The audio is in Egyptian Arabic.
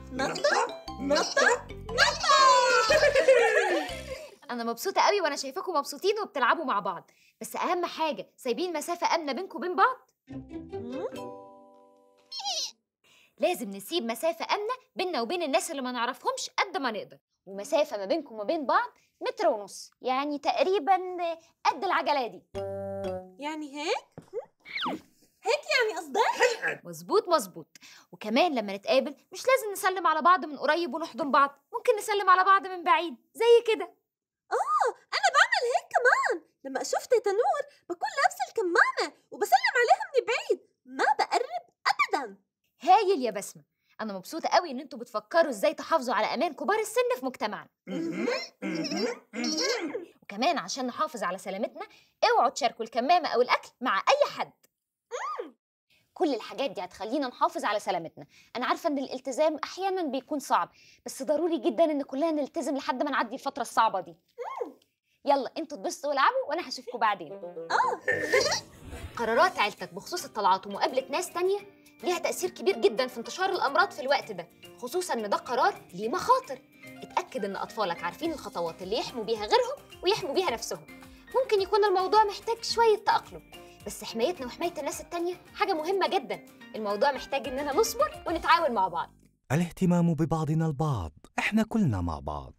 نطة نطة نطة انا مبسوطه قوي وانا شايفاكم مبسوطين وبتلعبوا مع بعض بس اهم حاجه سايبين مسافه امنه بينكم وبين بعض لازم نسيب مسافه امنه بيننا وبين الناس اللي ما نعرفهمش قد ما نقدر ومسافه ما بينكم وما بين بعض متر ونص يعني تقريبا قد العجله دي يعني هيك هيك يعني قصدك مظبوط مظبوط وكمان لما نتقابل مش لازم نسلم على بعض من قريب ونحضن بعض ممكن نسلم على بعض من بعيد زي كده انا بعمل هيك كمان لما اشوف تيتا نور بكون لابسه الكمامه وبسلم عليها من بعيد ما بقرب ابدا هايل يا بسمه انا مبسوطه قوي ان انتوا بتفكروا ازاي تحافظوا على امان كبار السن في مجتمعنا وكمان عشان نحافظ على سلامتنا اوعوا تشاركوا الكمامه او الاكل مع اي حد كل الحاجات دي هتخلينا نحافظ على سلامتنا انا عارفه ان الالتزام احيانا بيكون صعب بس ضروري جدا ان كلنا نلتزم لحد ما نعدي الفتره الصعبه دي يلا انتوا اتبسطوا والعبوا وانا هشوفكم بعدين قرارات عيلتك بخصوص الطلعات ومقابله ناس تانية ليها تأثير كبير جدا في انتشار الأمراض في الوقت ده خصوصا إن ده قرار ليه مخاطر اتأكد إن أطفالك عارفين الخطوات اللي يحموا بيها غيرهم ويحموا بيها نفسهم ممكن يكون الموضوع محتاج شوية تأقلم بس حمايتنا وحماية الناس التانية حاجة مهمة جدا الموضوع محتاج إننا نصبر ونتعاون مع بعض الاهتمام ببعضنا البعض احنا كلنا مع بعض